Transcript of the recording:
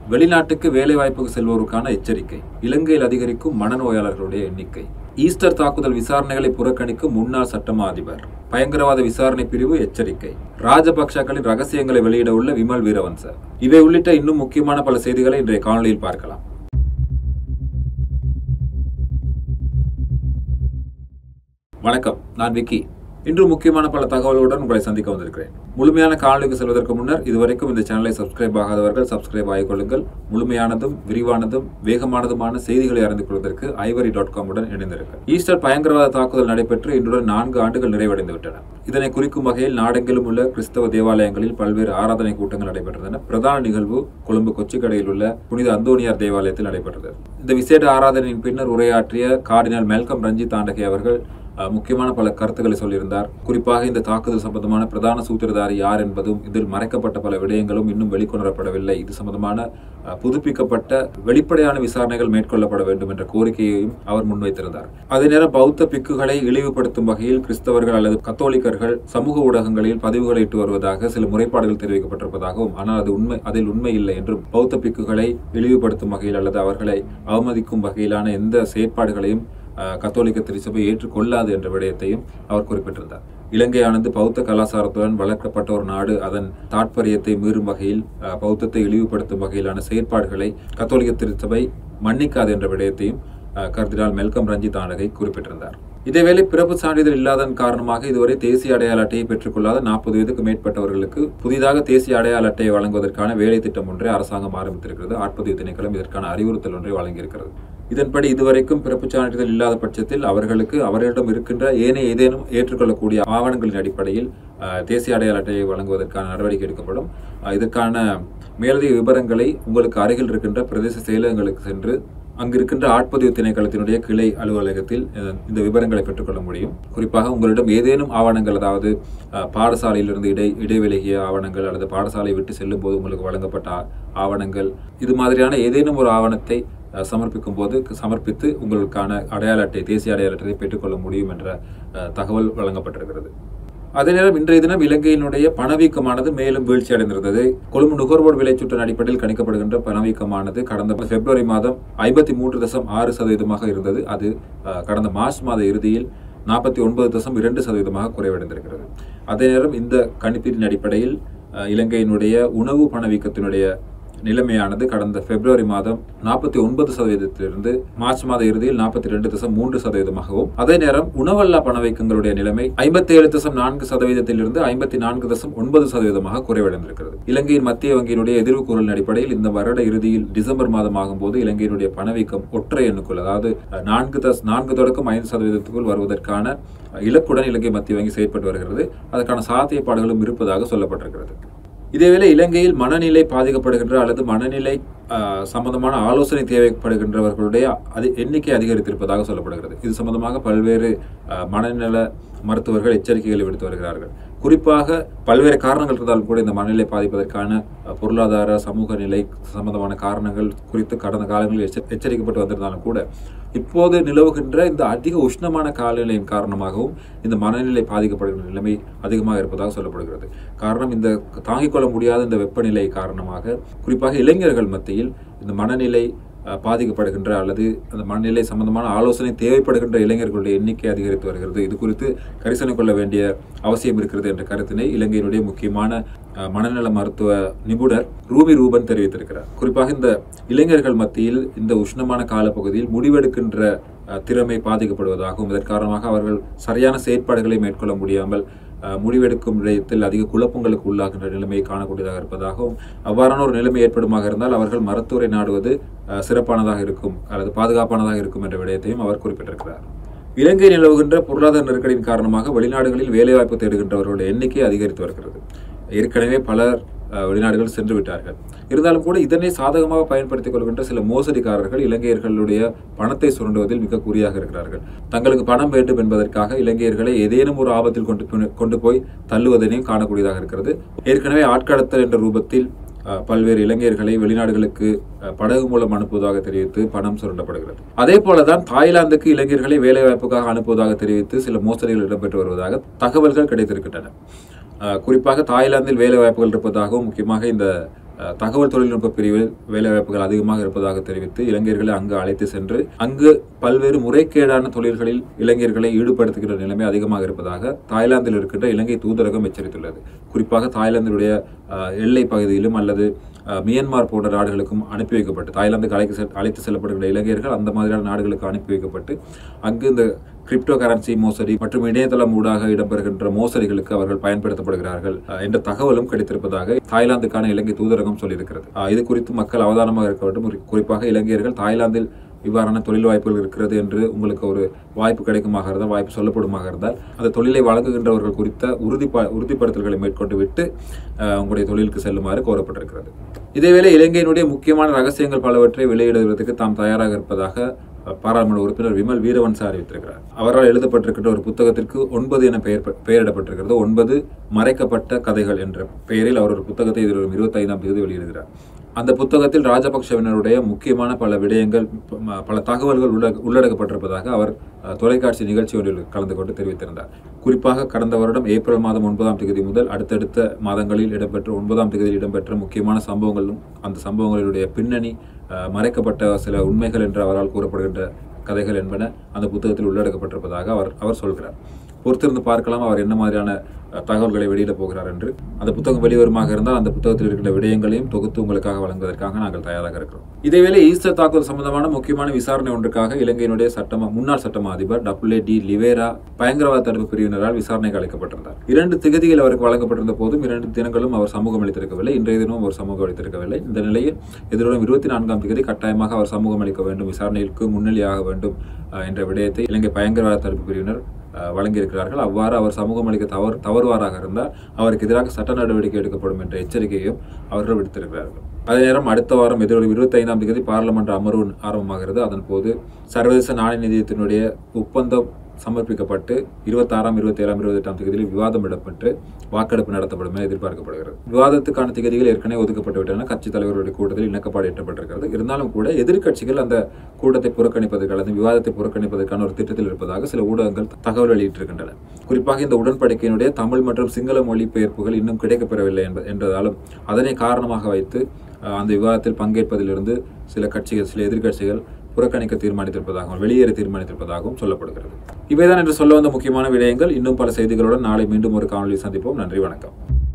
வெளிநாட்டுக்கு வேலைவாய்ப்புக்கு செல்வோருக்கான எச்சரிக்கை இலங்கையில் அதிகரிக்கும் மனநோயாளர்களுடைய எண்ணிக்கை ஈஸ்டர் தாக்குதல் விசாரணைகளை புறக்கணிக்கும் முன்னாள் சட்டமா அதிபர் பயங்கரவாத விசாரணை பிரிவு எச்சரிக்கை ராஜபக்சக்களின் ரகசியங்களை வெளியிட உள்ள விமல் வீரவன்ச இவை உள்ளிட்ட இன்னும் முக்கியமான பல செய்திகளை இன்றைய காணொலியில் பார்க்கலாம் வணக்கம் நான் விக்கி இன்று முக்கியமான பல தகவல்களுடன் உங்களை சந்திக்க வந்திருக்கிறேன் முழுமையான காணொலிக்கு செல்வதற்கு முன்னர் இதுவரைக்கும் இந்த சேனலை சப்ஸ்கிரைப் ஆகாதவர்கள் சப்ஸ்கிரைப் ஆகிக் கொள்ளுங்கள் முழுமையானதும் விரிவானதும் வேகமானதுமான செய்திகளை அறிந்து கொள்வதற்கு ஐவரி டாட் காம் உடன் இணைந்திருக்க ஈஸ்டர் பயங்கரவாத தாக்குதல் நடைபெற்று இன்றுடன் நான்கு ஆண்டுகள் நிறைவடைந்து விட்டன இதனை குறிக்கும் வகையில் நாடெங்கிலும் உள்ள கிறிஸ்தவ தேவாலயங்களில் பல்வேறு ஆராதனை கூட்டங்கள் நடைபெற்றன பிரதான நிகழ்வு கொழும்பு கொச்சிக்கடையில் உள்ள புனித அந்தோனியார் தேவாலயத்தில் நடைபெற்றது இந்த விசேட ஆராதனையின் பின்னர் உரையாற்றிய கார்டினல் மெல்கம் ரஞ்சித் ஆண்டகே அவர்கள் அஹ், முக்கியமான பல கருத்துக்களை சொல்லியிருந்தார் குறிப்பாக இந்த தாக்குதல் சம்பந்தமான பிரதான சூத்திரதாரி யார் என்பதும் இதில் மறைக்கப்பட்ட பல விடயங்களும் இன்னும் வெளிக்கொணரப்படவில்லை இது சம்பந்தமான அஹ், புதுப்பிக்கப்பட்ட வெளிப்படையான விசாரணைகள் மேற்கொள்ளப்பட வேண்டும் என்ற கோரிக்கையையும் அவர் முன்வைத்திருந்தார் அதே நேரம் பௌத்த பிக்குகளை இழிவுபடுத்தும் வகையில் கிறிஸ்தவர்கள் அல்லது கத்தோலிக்கர்கள் சமூக ஊடகங்களில் பதிவுகளை இட்டு வருவதாக சில முறைப்பாடுகள் தெரிவிக்கப்பட்டிருப்பதாகவும் ஆனால் அது உண்மை அதில் உண்மை இல்லை என்றும் பௌத்த பிக்குகளை இழிவுபடுத்தும் வகையில் அல்லது அவர்களை அவமதிக்கும் வகையிலான எந்த செயற்பாடுகளையும் அஹ், கத்தோலிக்க திருச்சபை ஏற்றுக்கொள்ளாது என்ற விடயத்தையும் அவர் குறிப்பிட்டிருந்தார் இலங்கையானது பௌத்த கலாச்சாரத்துடன் வளர்க்கப்பட்ட ஒரு நாடு அதன் தாற்பயத்தை மீறும் வகையில் அஹ், பௌத்தத்தை இழிவுபடுத்தும் வகையிலான செயற்பாடுகளை கத்தோலிக்க திருச்சபை மன்னிக்காது என்ற விடயத்தையும் அஹ், கர்தினால் மெல்கம் ரஞ்சித் ஆண்டகை குறிப்பிட்டிருந்தார் இதேவேளை பிறப்பு சான்றிதழ் இல்லாதன் காரணமாக இதுவரை தேசிய அடையாள அட்டையை பெற்றுக்கொள்ளாத நாற்பது வயதுக்கு மேற்பட்டவர்களுக்கு புதிதாக தேசிய அடையாள அட்டையை வழங்குவதற்கான வேலை திட்டம் ஒன்றை அரசாங்கம் ஆரம்பித்திருக்கிறது ஆட்பதிவு திணைக்களம் இதற்கான அறிவுறுத்தல் ஒன்றை வழங்கியிருக்கிறது இதன்படி இதுவரைக்கும் பிறப்புச் சான்றிதழ் இல்லாத பட்சத்தில் அவர்களுக்கு அவர்களிடம் இருக்கின்ற ஏனைய ஏதேனும் ஏற்றுக்கொள்ளக்கூடிய ஆவணங்களின் அடிப்படையில் அஹ், தேசிய அடையாள அட்டையை வழங்குவதற்கான நடவடிக்கை எடுக்கப்படும் அஹ், இதற்கான மேலதிக விவரங்களை உங்களுக்கு அருகில் இருக்கின்ற பிரதேச செயலகங்களுக்கு சென்று அங்கு இருக்கின்ற ஆட்பதிவு திணைக்களத்தினுடைய கிளை அலுவலகத்தில் அஹ், இந்த விவரங்களை பெற்றுக்கொள்ள முடியும் குறிப்பாக உங்களிடம் ஏதேனும் ஆவணங்கள் அதாவது அஹ், பாடசாலையிலிருந்து இடை இடைவிலகிய ஆவணங்கள் அல்லது பாடசாலை விட்டு செல்லும் போது உங்களுக்கு வழங்கப்பட்ட ஆ- ஆவணங்கள் இது மாதிரியான ஏதேனும் ஒரு ஆவணத்தை அஹ், சமர்ப்பிக்கும் போது சமர்ப்பித்து உங்களுக்கான அடையாள அட்டை தேசிய அடையாள அட்டையை பெற்றுக்கொள்ள முடியும் என்ற அஹ், தகவல் வழங்கப்பட்டிருக்கிறது அதே நேரம் இன்றைய தினம் இலங்கையினுடைய பணவீக்கமானது மேலும் வீழ்ச்சி அடைந்திருந்தது கொழும்பு நுகர்வோர் விலைச்சுற்றின் அடிப்படையில் கணிக்கப்படுகின்ற பணவீக்கமானது கடந்த பிப்ரவரி மாதம் ஐம்பத்தி மூன்று தசம் ஆறு சதவீதமாக இருந்தது அது அஹ், கடந்த மார்ச் மாத இறுதியில் நாற்பத்தி ஒன்பது தசம் இரண்டு சதவீதமாக குறைவடைந்திருக்கிறது அதே நேரம் இந்த கணிப்பீட்டின் அடிப்படையில் அஹ், இலங்கையினுடைய உணவு பணவீக்கத்தினுடைய நிலைமையானது கடந்த பிப்ரவரி மாதம் நாற்பத்தி ஒன்பது சதவீதத்திலிருந்து மார்ச் மாத இறுதியில் நாற்பத்தி ரெண்டு தசம் மூன்று சதவீதமாகவும் அதே நேரம் உணவல்லா பணவீக்கங்களுடைய நிலைமை ஐம்பத்தி ஏழு தசம் நான்கு சதவீதத்திலிருந்து ஐம்பத்தி நான்கு தசம் ஒன்பது சதவீதமாக குறைவடைந்திருக்கிறது இலங்கையின் மத்திய வங்கியினுடைய எதிர்வு கூறலின் அடிப்படையில் இந்த வருட இறுதியில் டிசம்பர் மாதம் ஆகும்போது இலங்கையினுடைய பணவீக்கம் ஒற்றை எண்ணுக்குள் அதாவது அஹ், நான்கு தஸ் நான்கு தொடக்கம் ஐந்து சதவீதத்துக்குள் வருவதற்கான அஹ், இலக்குடன் இலங்கை மத்திய வங்கி செயற்பட்டு வருகிறது அதற்கான சாத்தியப்பாடுகளும் இருப்பதாக சொல்லப்பட்டிருக்கிறது இதேவேளை இலங்கையில் மனநிலை பாதிக்கப்படுகின்ற அல்லது மனநிலை ஆஹ், சம்பந்தமான ஆலோசனை தேவைப்படுகின்றவர்களுடைய அதி எண்ணிக்கை அதிகரித்திருப்பதாக சொல்லப்படுகிறது இது சம்பந்தமாக பல்வேறு ஆஹ், மனநல மருத்துவர்கள் எச்சரிக்கைகளை விடுத்து வருகிறார்கள் குறிப்பாக பல்வேறு காரணங்கள் இருந்தாலும் கூட இந்த மனநிலை பாதிப்பதற்கான அஹ், பொருளாதார சமூக நிலை சம்பந்தமான காரணங்கள் குறித்து கடந்த காலங்களில் எச்ச- எச்சரிக்கப்பட்டு வந்திருந்தாலும் கூட இப்போது நிலவுகின்ற இந்த அதிக உஷ்ணமான காலநிலையின் காரணமாகவும் இந்த மனநிலை பாதிக்கப்படுகின்ற நிலைமை அதிகமாக இருப்பதாக சொல்லப்படுகிறது காரணம் இந்த தாங்கிக் கொள்ள முடியாத இந்த வெப்பநிலை காரணமாக குறிப்பாக இளைஞர்கள் மத்தியில் இந்த மனநிலை அஹ், பாதிக்கப்படுகின்ற அல்லது அந்த மனநிலை சம்பந்தமான ஆலோசனை தேவைப்படுகின்ற இளைஞர்களுடைய எண்ணிக்கை அதிகரித்து வருகிறது இது குறித்து கரிசனை கொள்ள வேண்டிய அவசியம் இருக்கிறது என்ற கருத்தினை இலங்கையினுடைய முக்கியமான அஹ், மனநல மருத்துவ நிபுணர் ரூபி ரூபன் தெரிவித்திருக்கிறார் குறிப்பாக இந்த இளைஞர்கள் மத்தியில் இந்த உஷ்ணமான காலப்பகுதியில் முடிவெடுக்கின்ற அஹ், திறமை பாதிக்கப்படுவதாகவும் இதன் காரணமாக அவர்கள் சரியான செயற்பாடுகளை மேற்கொள்ள முடியாமல் அஹ், முடிவெடுக்கும் விடயத்தில் அதிக குழப்பங்களுக்கு உள்ளாகின்ற நிலைமையை காணக்கூடியதாக இருப்பதாகவும் அவ்வாறான ஒரு நிலைமை ஏற்படுமாக இருந்தால் அவர்கள் மருத்துவரை நாடுவது அஹ், சிறப்பானதாக இருக்கும் அல்லது பாதுகாப்பானதாக இருக்கும் என்ற விடயத்தையும் அவர் குறிப்பிட்டிருக்கிறார் இலங்கை நிலவுகின்ற பொருளாதார நெருக்கடியின் காரணமாக வெளிநாடுகளில் வேலைவாய்ப்பு தேடுகின்றவர்களுடைய எண்ணிக்கை அதிகரித்து வருகிறது ஏற்கனவே பலர் அஹ், வெளிநாடுகள் சென்று விட்டார்கள் இருந்தாலும் கூட இதனை சாதகமாக பயன்படுத்திக் கொள்கின்ற சில மோசடிக்காரர்கள் இலங்கையர்களுடைய பணத்தை சுரண்டுவதில் மிக குறியாக இருக்கிறார்கள் தங்களுக்கு பணம் வேண்டும் என்பதற்காக இலங்கையர்களை ஏதேனும் ஒரு ஆபத்தில் கொண்டு போய்- கொண்டு போய் தள்ளுவதனையும் காணக்கூடியதாக இருக்கிறது ஏற்கனவே ஆட்கடத்தல் என்ற ரூபத்தில் அஹ், பல்வேறு இளைஞர்களை வெளிநாடுகளுக்கு அஹ், படகு மூலம் அனுப்புவதாக தெரிவித்து பணம் சுரண்டப்படுகிறது அதே போலதான் தாய்லாந்துக்கு இளைஞர்களை வேலைவாய்ப்புக்காக அனுப்புவதாக தெரிவித்து சில மோசடிகள் இடம்பெற்று வருவதாக தகவல்கள் கிடைத்திருக்கின்றன அஹ், குறிப்பாக தாய்லாந்தில் வேலை வாய்ப்புகள் இருப்பதாகவும் முக்கியமாக இந்த அஹ், தகவல் தொழில்நுட்ப பிரிவில் வேலைவாய்ப்புகள் அதிகமாக இருப்பதாக தெரிவித்து இளைஞர்களை அங்கு அழைத்து சென்று அங்கு பல்வேறு முறைகேடான தொழில்களில் இளைஞர்களை ஈடுபடுத்துகிற நிலைமை அதிகமாக இருப்பதாக தாய்லாந்தில் இருக்கின்ற இலங்கை தூதரகம் எச்சரித்துள்ளது குறிப்பாக தாய்லாந்தினுடைய அஹ், எல்லை பகுதியிலும் அல்லது அஹ், மியான்மர் போன்ற நாடுகளுக்கும் அனுப்பி வைக்கப்பட்டு தாய்லாந்துக்கு அழைத்து செல் அழைத்து செல்லப்படுகிற இளைஞர்கள் அந்த மாதிரியான நாடுகளுக்கு அனுப்பி வைக்கப்பட்டு அங்கு இந்த கிரிப்டோ கரன்சி மோசடி மற்றும் இணையதளம் ஊடாக இடம்பெறுகின்ற மோசடிகளுக்கு அவர்கள் பயன்படுத்தப்படுகிறார்கள் அஹ், என்ற தகவலும் கிடைத்திருப்பதாக தாய்லாந்துக்கான இலங்கை தூதரகம் சொல்லியிருக்கிறது அஹ், இது குறித்து மக்கள் அவதானமாக இருக்க வேண்டும் குறி- குறிப்பாக இளைஞர்கள் தாய்லாந்தில் இவ்வாறான தொழில் வாய்ப்புகள் இருக்கிறது என்று உங்களுக்கு ஒரு வாய்ப்பு கிடைக்குமாக இருந்தால் வாய்ப்பு சொல்லப்படுமாக இருந்தால் அந்த தொழிலை வழங்குகின்றவர்கள் குறித்த உறுதிப்பா உறுதிப்படுத்தல்களை மேற்கொண்டு விட்டு அஹ், உங்களுடைய தொழிலுக்கு செல்லுமாறு கோரப்பட்டிருக்கிறது இதேவேளை இலங்கையினுடைய முக்கியமான ரகசியங்கள் பலவற்றை வெளியிடுவதற்கு தாம் தயாராக இருப்பதாக அஹ், பாராளுமன்ற உறுப்பினர் விமல் வீரவன்ச அறிவித்திருக்கிறார் அவரால் எழுதப்பட்டிருக்கின்ற ஒரு புத்தகத்திற்கு ஒன்பது என பெயர் பெயரிடப்பட்டிருக்கிறது ஒன்பது மறைக்கப்பட்ட கதைகள் என்ற பெயரில் அவர் ஒரு புத்தகத்தை எதிர்வரும் இருபத்தி ஐந்தாம் தேதி வெளியிடுகிறார் அந்த புத்தகத்தில் ராஜபக்சவினருடைய முக்கியமான பல விடயங்கள் ப- ம- பல தகவல்கள் உள்ள- உள்ளடக்கப்பட்டிருப்பதாக அவர் அஹ், தொலைக்காட்சி நிகழ்ச்சி ஒன்றில் கலந்து கொண்டு தெரிவித்திருந்தார் குறிப்பாக கடந்த வருடம் ஏப்ரல் மாதம் ஒன்பதாம் தேதி முதல் அடுத்தடுத்த மாதங்களில் இடம்பெற்ற ஒன்பதாம் தேதியில் இடம்பெற்ற முக்கியமான சம்பவங்களும் அந்த சம்பவங்களுடைய பின்னணி அஹ், மறைக்கப்பட்ட சில உண்மைகள் என்று அவரால் கூறப்படுகின்ற கதைகள் என்பன அந்த புத்தகத்தில் உள்ளடக்கப்பட்டிருப்பதாக அவர் அவர் சொல்கிறார் பொறுத்திருந்து பார்க்கலாம் அவர் என்ன மாதிரியான அஹ், தகவல்களை வெளியிடப் போகிறார் என்று அந்த புத்தகம் வெளிவருமாக இருந்தால் அந்த புத்தகத்தில் இருக்கின்ற விடயங்களையும் தொகுத்து உங்களுக்காக வழங்குவதற்காக நாங்கள் தயாராக இருக்கிறோம் இதேவேளை ஈஸ்டர் தாக்குதல் சம்பந்தமான முக்கியமான விசாரணை ஒன்றுக்காக இலங்கையினுடைய சட்டமா முன்னாள் சட்டமா அதிபர் டபுள்ஏ டி லிவேரா பயங்கரவாத தடுப்பு பிரிவினரால் விசாரணைக்கு அழைக்கப்பட்டிருந்தார் இரண்டு திகதிகள் அவருக்கு வழங்கப்பட்டிருந்த போதும் இரண்டு தினங்களும் அவர் சமூகம் அளித்திருக்கவில்லை இன்றைய தினமும் அவர் சமூகம் அளித்திருக்கவில்லை இந்த நிலையில் எதிர்வரும் இருபத்தி நான்காம் தேதி கட்டாயமாக அவர் சமூகம் அளிக்க வேண்டும் விசாரணைக்கு முன்னிலையாக வேண்டும் அஹ், என்ற விடயத்தை இலங்கை பயங்கரவாத தடுப்பு பிரிவினர் அஹ், வழங்கியிருக்கிறார்கள் அவ்வாறு அவர் சமூகம் அளிக்க தவறு தவறுவாராக இருந்தால் அவருக்கு எதிராக சட்ட நடவடிக்கை எடுக்கப்படும் என்ற எச்சரிக்கையும் அவர்கள் விடுத்திருக்கிறார்கள் அதே நேரம் அடுத்த வாரம் எதிர்வரும் இருபத்தி ஐந்தாம் தேதி பாராளுமன்ற அமர்வு ஆரம்பமாகிறது அதன் போது சர்வதேச நாணய நிதியத்தினுடைய ஒப்பந்தம் சமர்ப்பிக்கப்பட்டு இருபத்தாறாம் இருபத்தி ஏழாம் இருபத்தி எட்டாம் தேதியில் விவாதம் இடம்பெற்று வாக்கெடுப்பு நடத்தப்படும் என எதிர்பார்க்கப்படுகிறது விவாதத்துக்கான திகதிகள் ஏற்கனவே ஒதுக்கப்பட்டு விட்டன கட்சித் தலைவர்களுடைய கூட்டத்தில் இணக்கப்பாடு எட்டப்பட்டிருக்கிறது இருந்தாலும் கூட எதிர்க்கட்சிகள் அந்த கூட்டத்தை புறக்கணிப்பதற்கு அல்லது விவாதத்தை புறக்கணிப்பதற்கான ஒரு திட்டத்தில் இருப்பதாக சில ஊடகங்கள் தகவல் வெளியிட்டிருக்கின்றன குறிப்பாக இந்த உடன்படிக்கையினுடைய தமிழ் மற்றும் சிங்கள மொழிபெயர்ப்புகள் இன்னும் கிடைக்கப்பெறவில்லை என்ப என்றதாலும் அதனை காரணமாக வைத்து அஹ், அந்த விவாதத்தில் பங்கேற்பதிலிருந்து சில கட்சிகள் சில எதிர்க்கட்சிகள் புறக்கணிக்க தீர்மானித்திருப்பதாகவும் வெளியேற தீர்மானித்திருப்பதாகவும் சொல்லப்படுகிறது இவைதான் என்று சொல்ல வந்த முக்கியமான விடயங்கள் இன்னும் பல செய்திகளுடன் நாளை மீண்டும் ஒரு காணொலி சந்திப்போம் நன்றி வணக்கம்